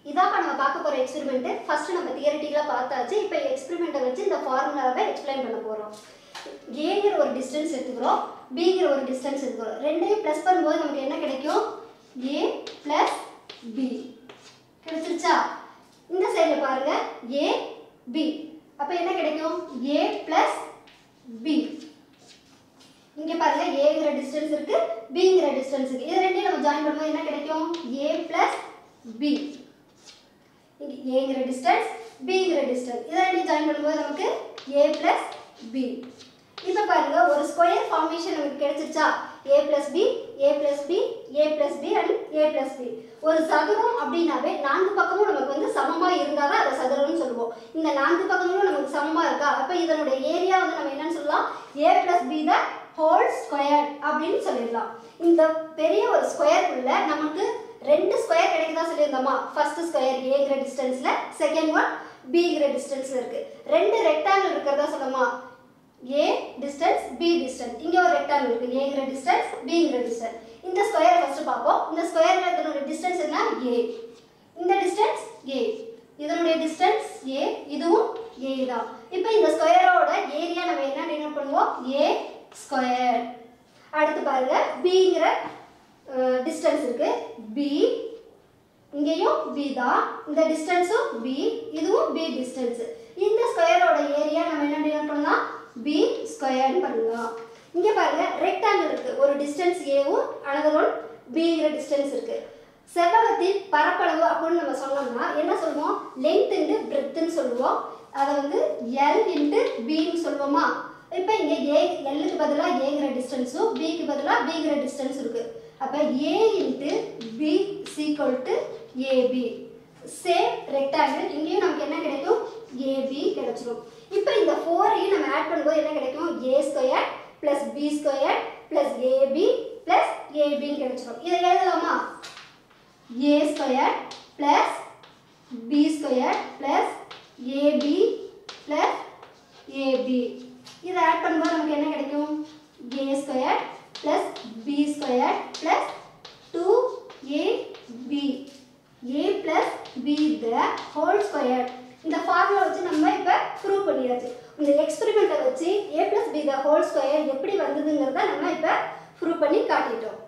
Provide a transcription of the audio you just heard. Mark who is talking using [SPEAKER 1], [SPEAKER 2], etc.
[SPEAKER 1] இதாப்பா நம்ம பார்க்க போகிற எக்ஸ்பெரிமெண்ட்டு ஃபஸ்ட்டு நம்ம தியரட்டிக்கலாக பார்த்தாச்சு இப்போ எக்ஸ்பெரிமெண்ட்டை வச்சு இந்த ஃபார்முலாவை எக்ஸ்பிளைன் பண்ண போகிறோம் ஏங்கிற ஒரு டிஸ்டன்ஸ் எடுத்துக்கிறோம் பிங்கிற ஒரு டிஸ்டன்ஸ் எடுத்துக்கிறோம் ரெண்டையும் ப்ளஸ் பண்ணும்போது நமக்கு என்ன கிடைக்கும் ஏ ப்ளஸ் பி கிடைச்சிருச்சா இந்த சைடில் பாருங்க ஏ பி அப்போ என்ன கிடைக்கும் ஏ ப்ளஸ் பி இங்க பாருங்க ஏங்கிற டிஸ்டன்ஸ் இருக்கு பிங்கிற டிஸ்டன்ஸ் இருக்கு இது ரெண்டையும் நம்ம ஜாயின் பண்ணும்போது என்ன கிடைக்கும் ஏ பிளஸ் பி இங்க ஏங்கிற டிஸ்டன்ஸ் பிங்கிற டிஸ்டன்ஸ் இது ரெண்டையும் ஜாயின் பண்ணும்போது நமக்கு ஏ பிளஸ் பி இப்போ பாருங்க ஒரு ஸ்கொயர் ஃபார்மேஷன் நமக்கு கிடைச்சிருச்சா A plus B A plus B A plus B and A plus B ஒரு சதுரம் அப்படின்னாவே நான்கு பக்கமும் நமக்கு வந்து சமமா இருந்தால் தான் அதை சதுரம்னு சொல்லுவோம் இந்த நான்கு பக்கங்களும் நமக்கு சமமா இருக்கா அப்போ இதனுடைய ஏரியா வந்து நம்ம என்னன்னு சொல்லலாம் A plus B the whole square அப்படின்னு சொல்லிடலாம் இந்த பெரிய ஒரு ஸ்கொயருக்குள்ள நமக்கு ரெண்டு ஸ்கொயர் கிடைக்குதா சொல்லியிருந்தோமா ஃபர்ஸ்ட் ஸ்கொயர் ஏங்கிற டிஸ்டன்ஸ்ல செகண்ட் ஒன் பிங்கிற டிஸ்டன்ஸ்ல இருக்கு ரெண்டு ரெக்டாங்கிள் இருக்கிறதா சொல்லுமா ஏ டிஸ்டன்ஸ் பி டிஸ்டன்ஸ் இங்க ஒரு ரெக்டாங்கிள் இருக்கு ஏங்கிற டிஸ்டன்ஸ் பிங்கிற டிஸ்டன்ஸ் இந்த ஸ்கொயரை ஃபர்ஸ்ட் பார்ப்போம் இந்த ஸ்கொயர்ல இதனுடைய டிஸ்டன்ஸ் என்ன ஏ இந்த டிஸ்டன்ஸ் ஏ இதனுடைய டிஸ்டன்ஸ் ஏ இதுவும் ஏ தான் இப்போ இந்த ஸ்கொயரோட ஏரியா நம்ம என்ன டினோட் பண்ணுவோம் ஏ ஸ்கொயர் அடுத்து பாருங்க பிங்கிற டிஸ்டன்ஸ் இருக்கு பி இங்கேயும் பி தான் இந்த டிஸ்டன்ஸும் பி இதுவும் பி டிஸ்டன்ஸ் இந்த ஸ்கொயரோட ஏரியா நம்ம என்ன டினோட் பண்ணலாம் பி ஸ்கொயர்னு பண்ணலாம் இங்க பாருங்க ரெக்டாங்கிள் இருக்கு ஒரு டிஸ்டன்ஸ் ஏவும் அனதர் ஒன் பிங்கிற டிஸ்டன்ஸ் இருக்கு செவ்வகத்தின் பரப்பளவு அப்படின்னு நம்ம சொன்னோம்னா என்ன சொல்லுவோம் லென்த் இன்டு பிரெத்துன்னு சொல்லுவோம் அதை வந்து எல் இன்ட்டு பின்னு சொல்லுவோமா இப்போ இங்கே ஏ எல்லுக்கு பதிலாக ஏங்கிற டிஸ்டன்ஸும் பிக்கு பதிலாக பிங்கிற டிஸ்டன்ஸ் இருக்கு அப்போ A into B equal to AB same rectangle இங்கேயும் நமக்கு என்ன கிடைக்கும் ஏபி கிடைச்சிரும் இப்போ இந்த ஃபோரையும் நம்ம ஆட் பண்ணும்போது என்ன கிடைக்கும் A square plus B square plus AB plus ஏபின்னு கிடைச்சிரும் இதை எழுதலாமா a square plus b square plus ab plus ab இதை ஆட் பண்ணும்போது நமக்கு என்ன கிடைக்கும் a square plus b square plus 2ab a plus b the whole square இந்த ஃபார்முலா வச்சு நம்ம இப்போ ப்ரூவ் பண்ணியாச்சு இந்த எக்ஸ்பெரிமெண்ட்டை வச்சு a plus b the whole square எப்படி வந்ததுங்கிறத நம்ம இப்போ ப்ரூவ் பண்ணி காட்டிட்டோம்